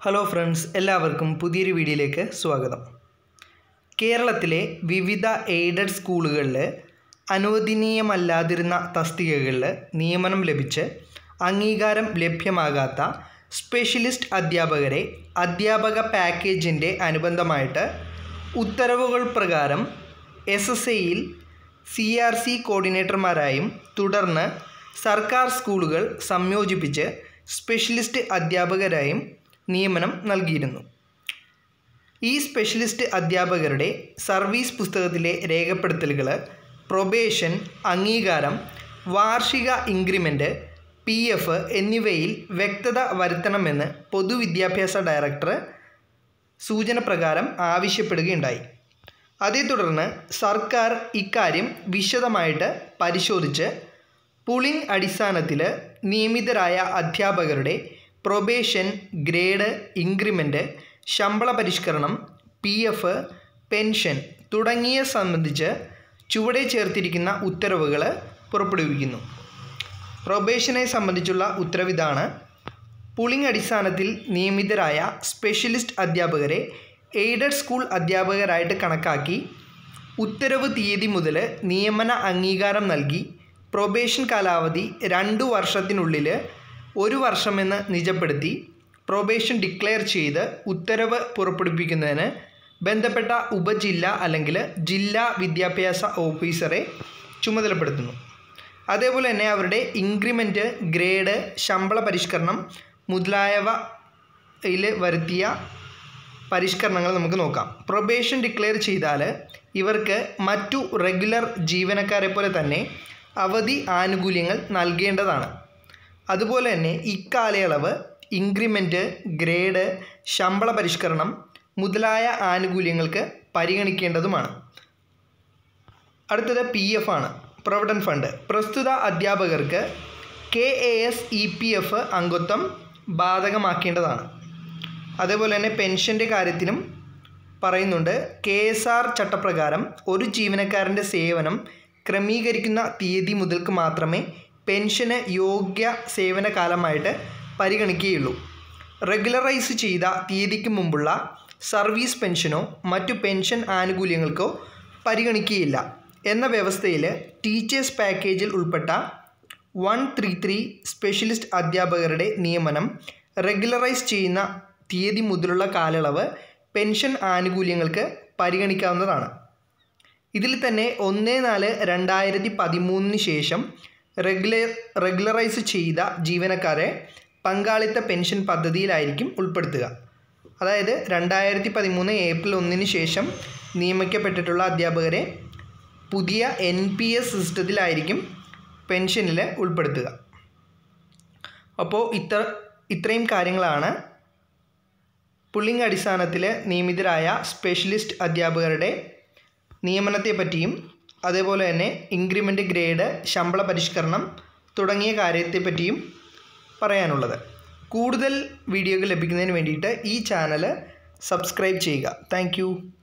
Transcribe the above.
hello friends എല്ലാവർക്കും പുതിയൊരു വീഡിയോയിലേക്ക് സ്വാഗതം കേരളത്തിലെ വിവിധ എയ്ഡഡ് സ്കൂളുകളിൽ അനുവദനീയമല്ലാതിരുന്ന തസ്തികകളിൽ നിയമനം ലഭിച്ച് അംഗീകാരം ലഭ്യമാകാത്ത സ്പെഷ്യലിസ്റ്റ് അധ്യാപകരെ അധ്യാപക പാക്കേജിൻ്റെ അനുബന്ധമായിട്ട് ഉത്തരവുകൾ പ്രകാരം എസ് എസ് എയിൽ സി ആർ സി കോർഡിനേറ്റർമാരായും തുടർന്ന് സർക്കാർ സ്കൂളുകൾ സംയോജിപ്പിച്ച് സ്പെഷ്യലിസ്റ്റ് അധ്യാപകരായും നിയമനം നൽകിയിരുന്നു ഈ സ്പെഷ്യലിസ്റ്റ് അധ്യാപകരുടെ സർവീസ് പുസ്തകത്തിലെ രേഖപ്പെടുത്തലുകൾ പ്രൊബേഷൻ അംഗീകാരം വാർഷിക ഇൻക്രിമെൻ്റ് പി എഫ് എന്നിവയിൽ വ്യക്തത വരുത്തണമെന്ന് പൊതുവിദ്യാഭ്യാസ ഡയറക്ടർ സൂചന പ്രകാരം ആവശ്യപ്പെടുകയുണ്ടായി അതേ തുടർന്ന് സർക്കാർ ഇക്കാര്യം വിശദമായിട്ട് പരിശോധിച്ച് പുളിംഗ് അടിസ്ഥാനത്തിൽ നിയമിതരായ അധ്യാപകരുടെ പ്രൊബേഷൻ ഗ്രേഡ് ഇൻക്രിമെൻ്റ് ശമ്പള പരിഷ്കരണം പി എഫ് പെൻഷൻ തുടങ്ങിയ സംബന്ധിച്ച് ചുവടെ ചേർത്തിരിക്കുന്ന ഉത്തരവുകൾ പുറപ്പെടുവിക്കുന്നു പ്രൊബേഷനെ സംബന്ധിച്ചുള്ള ഉത്തരവിതാണ് പുളിംഗ് അടിസ്ഥാനത്തിൽ നിയമിതരായ സ്പെഷ്യലിസ്റ്റ് അധ്യാപകരെ എയ്ഡഡ് സ്കൂൾ അധ്യാപകരായിട്ട് കണക്കാക്കി ഉത്തരവ് തീയതി മുതൽ നിയമന അംഗീകാരം നൽകി പ്രൊബേഷൻ കാലാവധി രണ്ടു വർഷത്തിനുള്ളിൽ ഒരു വർഷമെന്ന് നിജപ്പെടുത്തി പ്രൊബേഷൻ ഡിക്ലെയർ ചെയ്ത് ഉത്തരവ് പുറപ്പെടുവിക്കുന്നതിന് ബന്ധപ്പെട്ട ഉപജില്ല അല്ലെങ്കിൽ ജില്ലാ വിദ്യാഭ്യാസ ഓഫീസറെ ചുമതലപ്പെടുത്തുന്നു അതേപോലെ തന്നെ അവരുടെ ഇൻക്രിമെൻറ്റ് ഗ്രേഡ് ശമ്പള പരിഷ്കരണം മുതലായവയിൽ വരുത്തിയ പരിഷ്കരണങ്ങൾ നമുക്ക് നോക്കാം പ്രൊബേഷൻ ഡിക്ലെയർ ചെയ്താൽ ഇവർക്ക് മറ്റു റെഗുലർ ജീവനക്കാരെ പോലെ തന്നെ അവധി ആനുകൂല്യങ്ങൾ നൽകേണ്ടതാണ് അതുപോലെ തന്നെ ഇക്കാലയളവ് ഇൻക്രിമെൻറ്റ് ഗ്രേഡ് ശമ്പള പരിഷ്കരണം മുതലായ ആനുകൂല്യങ്ങൾക്ക് പരിഗണിക്കേണ്ടതുമാണ് അടുത്തത് പി എഫ് ആണ് പ്രൊവിഡൻറ്റ് ഫണ്ട് പ്രസ്തുത അധ്യാപകർക്ക് K A S E P F അംഗത്വം ബാധകമാക്കേണ്ടതാണ് അതേപോലെ തന്നെ പെൻഷൻ്റെ കാര്യത്തിലും പറയുന്നുണ്ട് കെ എസ് ആർ ചട്ടപ്രകാരം ഒരു ജീവനക്കാരൻ്റെ സേവനം ക്രമീകരിക്കുന്ന തീയതി മുതൽക്ക് മാത്രമേ പെൻഷന് യോഗ്യ സേവന കാലമായിട്ട് പരിഗണിക്കുകയുള്ളൂ റെഗുലറൈസ് ചെയ്ത തീയതിക്ക് മുമ്പുള്ള സർവീസ് പെൻഷനോ മറ്റു പെൻഷൻ ആനുകൂല്യങ്ങൾക്കോ പരിഗണിക്കുകയില്ല എന്ന വ്യവസ്ഥയിൽ ടീച്ചേഴ്സ് പാക്കേജിൽ ഉൾപ്പെട്ട വൺ ത്രീ ത്രീ സ്പെഷ്യലിസ്റ്റ് അധ്യാപകരുടെ നിയമനം റെഗുലറൈസ് ചെയ്യുന്ന തീയതി മുതലുള്ള കാലയളവ് പെൻഷൻ ആനുകൂല്യങ്ങൾക്ക് പരിഗണിക്കാവുന്നതാണ് ഇതിൽ തന്നെ ഒന്ന് നാല് രണ്ടായിരത്തി പതിമൂന്നിന് ശേഷം റെഗുലർ റെഗുലറൈസ് ചെയ്ത ജീവനക്കാരെ പങ്കാളിത്ത പെൻഷൻ പദ്ധതിയിലായിരിക്കും ഉൾപ്പെടുത്തുക അതായത് രണ്ടായിരത്തി പതിമൂന്ന് ഏപ്രിൽ ഒന്നിന് ശേഷം നിയമിക്കപ്പെട്ടിട്ടുള്ള അധ്യാപകരെ പുതിയ എൻ പി എസ് സിസ്റ്റത്തിലായിരിക്കും പെൻഷനിൽ ഉൾപ്പെടുത്തുക അപ്പോൾ ഇത്ര ഇത്രയും കാര്യങ്ങളാണ് പുള്ളിംഗ് അടിസ്ഥാനത്തിൽ നിയമിതരായ സ്പെഷ്യലിസ്റ്റ് അധ്യാപകരുടെ നിയമനത്തെ പറ്റിയും അതേപോലെ തന്നെ ഇൻക്രിമെൻ്റ് ഗ്രേഡ് ശമ്പള പരിഷ്കരണം തുടങ്ങിയ കാര്യത്തെ പറ്റിയും പറയാനുള്ളത് കൂടുതൽ വീഡിയോകൾ ലഭിക്കുന്നതിന് വേണ്ടിയിട്ട് ഈ ചാനൽ സബ്സ്ക്രൈബ് ചെയ്യുക താങ്ക്